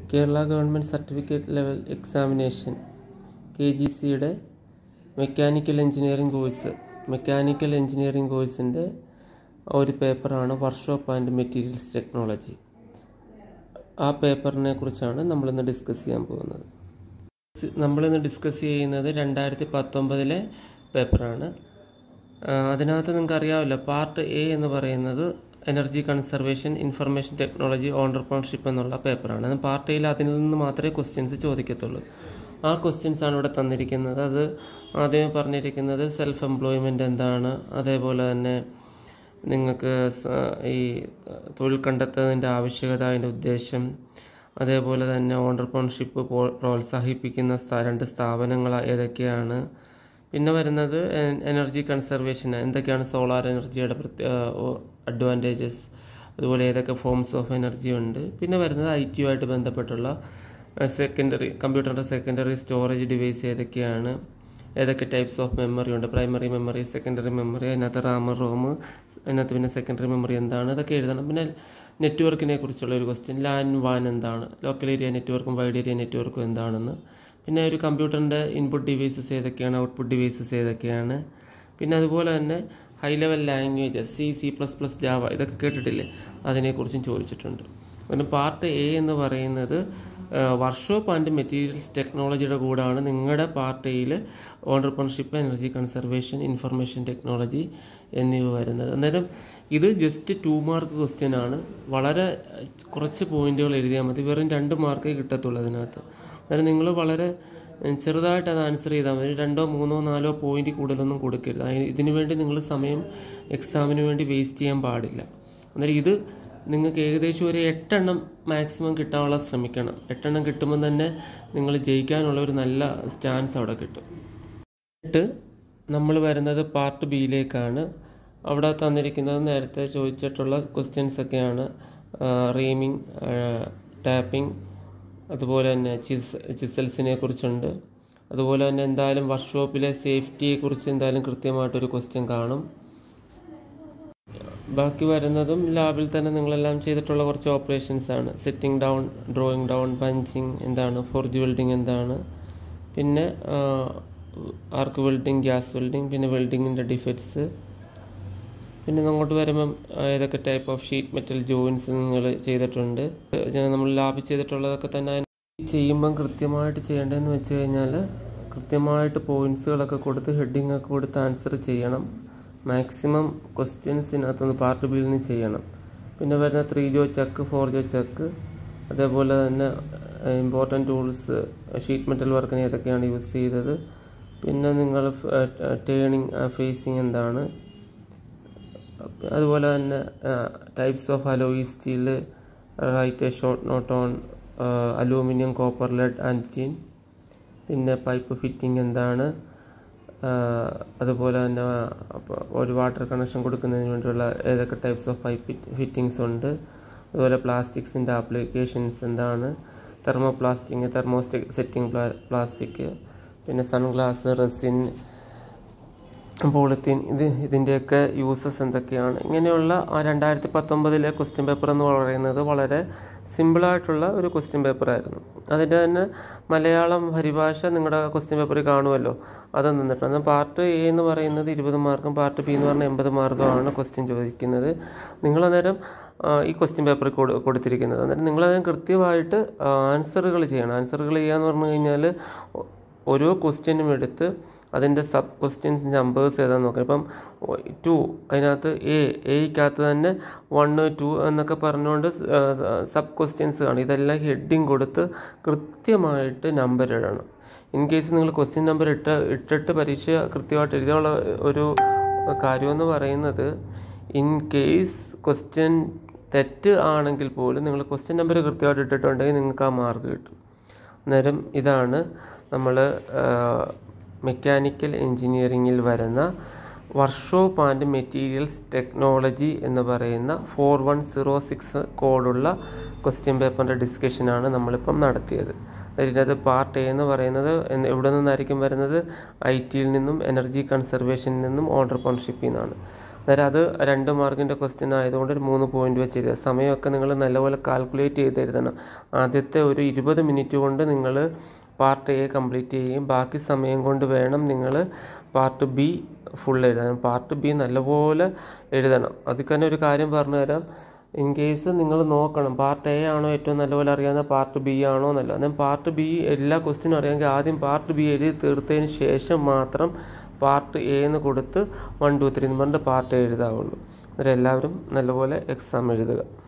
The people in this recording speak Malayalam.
Kerala government certificate level examination K G സിയുടെ mechanical engineering course mechanical engineering കോഴ്സിൻ്റെ ഒരു പേപ്പറാണ് വർക്ക്ഷോപ്പ് ആൻഡ് മെറ്റീരിയൽസ് ടെക്നോളജി ആ പേപ്പറിനെ കുറിച്ചാണ് നമ്മളിന്ന് ഡിസ്കസ് ചെയ്യാൻ പോകുന്നത് നമ്മളിന്ന് ഡിസ്കസ് ചെയ്യുന്നത് രണ്ടായിരത്തി പത്തൊമ്പതിലെ പേപ്പറാണ് അതിനകത്ത് നിങ്ങൾക്ക് അറിയാമല്ലോ പാർട്ട് എ എന്ന് പറയുന്നത് energy conservation information technology entrepreneurship എന്നുള്ള പേപ്പറാണ് പാർട്ട് എയിൽ അതിൽ നിന്ന് മാത്രമേ ക്വസ്റ്റ്യൻസ് ചോദിക്കത്തുള്ളൂ ആ ക്വസ്റ്റ്യൻസ് ആണ് ഇവിടെ തന്നിരിക്കുന്നത് അത് ആദ്യം പറഞ്ഞിരിക്കുന്നത് സെൽഫ് എംപ്ലോയ്മെൻ്റ് എന്താണ് അതേപോലെ തന്നെ നിങ്ങൾക്ക് ഈ തൊഴിൽ കണ്ടെത്തുന്നതിൻ്റെ ആവശ്യകത അതിൻ്റെ ഉദ്ദേശം അതേപോലെ തന്നെ ഓണ്ടർപ്രണർഷിപ്പ് പ്രോത്സാഹിപ്പിക്കുന്ന രണ്ട് സ്ഥാപനങ്ങൾ ഏതൊക്കെയാണ് പിന്നെ വരുന്നത് എനർജി കൺസർവേഷൻ എന്തൊക്കെയാണ് സോളാർ എനർജിയുടെ അഡ്വാൻറ്റേജസ് അതുപോലെ ഏതൊക്കെ ഫോംസ് ഓഫ് എനർജി ഉണ്ട് പിന്നെ വരുന്നത് ഐ ടിയുമായിട്ട് ബന്ധപ്പെട്ടുള്ള സെക്കൻഡറി കമ്പ്യൂട്ടറിൻ്റെ സെക്കൻഡറി സ്റ്റോറേജ് ഡിവൈസ് ഏതൊക്കെയാണ് ഏതൊക്കെ ടൈപ്സ് ഓഫ് മെമ്മറി ഉണ്ട് പ്രൈമറി മെമ്മറി സെക്കൻഡറി മെമ്മറി അതിനകത്ത് റാം റോം അതിനകത്ത് പിന്നെ സെക്കൻഡറി മെമ്മറി എന്താണ് ഇതൊക്കെ എഴുതണം പിന്നെ നെറ്റ്വർക്കിനെ കുറിച്ചുള്ള ഒരു ക്വസ്റ്റ്യൻ ലാൻ വാൻ എന്താണ് ലോക്കൽ ഏരിയ നെറ്റ്വർക്കും വൈഡ് ഏരിയ നെറ്റ്വർക്കും എന്താണെന്ന് പിന്നെ ഒരു കമ്പ്യൂട്ടറിൻ്റെ ഇൻപുട്ട് ഡിവൈസസ് ഏതൊക്കെയാണ് ഔട്ട്പുട്ട് ഡിവൈസസ് ഏതൊക്കെയാണ് പിന്നെ അതുപോലെ തന്നെ high level languages C C plus plus Java ഇതൊക്കെ കേട്ടിട്ടില്ലേ അതിനെക്കുറിച്ചും ചോദിച്ചിട്ടുണ്ട് പിന്നെ പാർട്ട് എ എന്ന് പറയുന്നത് വർക്ക്ഷോപ്പ് ആൻഡ് മെറ്റീരിയൽസ് ടെക്നോളജിയുടെ കൂടാണ് നിങ്ങളുടെ പാർട്ട് എയിൽ entrepreneurship energy conservation information technology എന്നിവ വരുന്നത് അന്നേരം ഇത് ജസ്റ്റ് ടു മാർക്ക് ക്വസ്റ്റ്യൻ ആണ് വളരെ കുറച്ച് പോയിന്റുകൾ എഴുതിയാൽ മതി വെറും രണ്ട് മാർക്കേ കിട്ടത്തുള്ളൂ അതിനകത്ത് അന്നേരം നിങ്ങൾ വളരെ ചെറുതായിട്ട് അത് ആൻസർ ചെയ്താൽ മതി രണ്ടോ മൂന്നോ നാലോ പോയിന്റ് കൂടുതലൊന്നും കൊടുക്കരുത് ഇതിനു വേണ്ടി നിങ്ങൾ സമയം എക്സാമിന് വേണ്ടി വേസ്റ്റ് ചെയ്യാൻ പാടില്ല അന്നേരം ഇത് നിങ്ങൾക്ക് ഏകദേശം ഒരു എട്ടെണ്ണം മാക്സിമം കിട്ടാനുള്ള ശ്രമിക്കണം എട്ടെണ്ണം കിട്ടുമ്പോൾ തന്നെ നിങ്ങൾ ജയിക്കാനുള്ള ഒരു നല്ല സ്റ്റാൻസ് അവിടെ കിട്ടും എന്നിട്ട് നമ്മൾ വരുന്നത് പാർട്ട് ബിയിലേക്കാണ് അവിടെ തന്നിരിക്കുന്നത് നേരത്തെ ചോദിച്ചിട്ടുള്ള ക്വസ്റ്റ്യൻസ് ഒക്കെയാണ് റീമിങ് ടാപ്പിംഗ് അതുപോലെ തന്നെ ചിസ് ചിസൽസിനെ കുറിച്ചുണ്ട് അതുപോലെ തന്നെ എന്തായാലും വർക്ക്ഷോപ്പിലെ സേഫ്റ്റിയെ കുറിച്ച് എന്തായാലും കൃത്യമായിട്ടൊരു ക്വസ്റ്റ്യൻ കാണും ബാക്കി വരുന്നതും ലാബിൽ തന്നെ നിങ്ങളെല്ലാം ചെയ്തിട്ടുള്ള കുറച്ച് ഓപ്പറേഷൻസ് ആണ് setting down drawing down punching എന്താണ് ഫോർജ് വെൽഡിങ് എന്താണ് പിന്നെ ആർക്ക് വെൽഡിങ് ഗ്യാസ് വെൽഡിങ് പിന്നെ വെൽഡിങ്ങിൻ്റെ ഡിഫക്ട്സ് പിന്നെ അങ്ങോട്ട് വരുമ്പം ഏതൊക്കെ type of sheet metal joints നിങ്ങൾ ചെയ്തിട്ടുണ്ട് നമ്മൾ ലാബിൽ ചെയ്തിട്ടുള്ളതൊക്കെ തന്നെ ചെയ്യുമ്പം കൃത്യമായിട്ട് ചെയ്യേണ്ടതെന്ന് വെച്ച് കഴിഞ്ഞാൽ കൃത്യമായിട്ട് പോയിന്റ്സുകളൊക്കെ കൊടുത്ത് ഹെഡിങ് ഒക്കെ കൊടുത്ത് ആൻസർ ചെയ്യണം മാക്സിമം ക്വസ്റ്റ്യൻസിനകത്തുനിന്ന് പാർട്ട് ബിയിൽ നിന്ന് ചെയ്യണം പിന്നെ വരുന്ന three jaw chuck four jaw chuck അതേപോലെ തന്നെ ഇമ്പോർട്ടൻറ്റ് ടൂൾസ് ഷീറ്റ് മെറ്റൽ വർക്കിന് ഏതൊക്കെയാണ് യൂസ് ചെയ്തത് പിന്നെ നിങ്ങൾ ടേണിങ് ഫേസിങ് എന്താണ് അതുപോലെ തന്നെ types of alloy steel write short note on aluminium copper lead and tin പിന്നെ പൈപ്പ് ഫിറ്റിംഗ് എന്താണ് അതുപോലെ തന്നെ ഒരു വാട്ടർ കണക്ഷൻ കൊടുക്കുന്നതിന് വേണ്ടിയുള്ള ഏതൊക്കെ ടൈപ്സ് ഓഫ് പൈപ്പ് ഫിറ്റിങ്സ് ഉണ്ട് അതുപോലെ പ്ലാസ്റ്റിക്സിൻ്റെ ആപ്ലിക്കേഷൻസ് എന്താണ് thermo plastic thermo setting plastic പിന്നെ സൺഗ്ലാസ് റെസിൻ പോളിത്തീൻ ഇത് ഇതിൻ്റെയൊക്കെ യൂസസ് എന്തൊക്കെയാണ് ഇങ്ങനെയുള്ള ആ രണ്ടായിരത്തി പത്തൊമ്പതിലെ ക്വസ്റ്റ്യൻ പേപ്പർ എന്ന് പറയുന്നത് വളരെ സിമ്പിളായിട്ടുള്ള ഒരു ക്വസ്റ്റ്യൻ പേപ്പറായിരുന്നു അതിൻ്റെ തന്നെ മലയാളം പരിഭാഷ നിങ്ങളുടെ ക്വസ്റ്റ്യൻ പേപ്പറിൽ കാണുമല്ലോ അത് നിന്നിട്ടുണ്ട് പാർട്ട് എ എന്ന് പറയുന്നത് ഇരുപത് മാർക്കും പാർട്ട് ബി എന്ന് പറഞ്ഞാൽ എൺപത് മാർക്കുമാണ് ക്വസ്റ്റ്യൻ ചോദിക്കുന്നത് നിങ്ങളന്നേരം ഈ ക്വസ്റ്റ്യൻ പേപ്പറിൽ കൊടുത്തിരിക്കുന്നത് അന്നേരം നിങ്ങളതിന് കൃത്യമായിട്ട് ആൻസറുകൾ ചെയ്യണം ആൻസറുകൾ ചെയ്യുക എന്ന് പറഞ്ഞു കഴിഞ്ഞാൽ ഓരോ ക്വസ്റ്റ്യനും എടുത്ത് അതിൻ്റെ സബ് ക്വസ്റ്റ്യൻസ് നമ്പേഴ്സ് ഏതാന്ന് നോക്കാം ഇപ്പം ടു അതിനകത്ത് എ എയ്ക്കകത്ത് തന്നെ വണ്ണ് ടു എന്നൊക്കെ പറഞ്ഞുകൊണ്ട് സബ് ക്വസ്റ്റ്യൻസ് കാണും ഇതെല്ലാം ഹെഡിങ് കൊടുത്ത് കൃത്യമായിട്ട് നമ്പർ ഇടണം ഇൻ കേസ് നിങ്ങൾ ക്വസ്റ്റ്യൻ നമ്പർ ഇട്ട് ഇട്ടിട്ട് പരീക്ഷ കൃത്യമായിട്ട് എഴുതിയുള്ള ഒരു കാര്യമെന്ന് പറയുന്നത് ഇൻ കേസ് ക്വസ്റ്റ്യൻ തെറ്റ് ആണെങ്കിൽ പോലും നിങ്ങൾ ക്വസ്റ്റ്യൻ നമ്പർ കൃത്യമായിട്ട് ഇട്ടിട്ടുണ്ടെങ്കിൽ നിങ്ങൾക്ക് ആ മാർക്ക് കിട്ടും അന്നേരം ഇതാണ് നമ്മൾ മെക്കാനിക്കൽ എഞ്ചിനീയറിങ്ങിൽ വരുന്ന വർക്ക്ഷോപ്പ് ആൻഡ് മെറ്റീരിയൽസ് ടെക്നോളജി എന്ന് പറയുന്ന ഫോർ വൺ സീറോ സിക്സ് കോഡുള്ള ക്വസ്റ്റ്യൻ പേപ്പറിൻ്റെ ഡിസ്കഷനാണ് നമ്മളിപ്പം നടത്തിയത് അതിനകത്ത് പാർട്ട് എ എന്ന് പറയുന്നത് എവിടെ നിന്നായിരിക്കും വരുന്നത് ഐ ടിയിൽ നിന്നും എനർജി കൺസർവേഷനിൽ നിന്നും ഓണ്ടർപ്രണർഷിപ്പിൽ നിന്നാണ് അന്നേരം അത് രണ്ട് മാർക്കിൻ്റെ ക്വസ്റ്റ്യൻ ആയതുകൊണ്ട് ഒരു മൂന്ന് പോയിന്റ് വെച്ച് എഴുതുക സമയമൊക്കെ നിങ്ങൾ നല്ലപോലെ കാൽക്കുലേറ്റ് ചെയ്ത് എഴുതണം ആദ്യത്തെ ഒരു ഇരുപത് മിനിറ്റ് കൊണ്ട് നിങ്ങൾ പാർട്ട് എ കംപ്ലീറ്റ് ചെയ്യും ബാക്കി സമയം കൊണ്ട് വേണം നിങ്ങൾ പാർട്ട് ബി ഫുൾ എഴുതാൻ പാർട്ട് ബി നല്ലപോലെ എഴുതണം അതിൽ തന്നെ ഒരു കാര്യം പറഞ്ഞു തരാം ഇൻ കേസ് നിങ്ങൾ നോക്കണം പാർട്ട് എ ആണോ ഏറ്റവും നല്ലപോലെ അറിയാവുന്ന പാർട്ട് ബി ആണോ എന്നല്ല എന്നാൽ പാർട്ട് ബി എല്ലാ ക്വസ്റ്റിനും അറിയാമെങ്കിൽ ആദ്യം പാർട്ട് ബി എഴുതി തീർത്തതിന് ശേഷം മാത്രം പാർട്ട് എ എന്ന് കൊടുത്ത് വൺ ടു ത്രീ എന്ന് പറഞ്ഞിട്ട് പാർട്ട് എ എഴുതാവുള്ളൂ അന്നേരം എല്ലാവരും നല്ലപോലെ എക്സാം എഴുതുക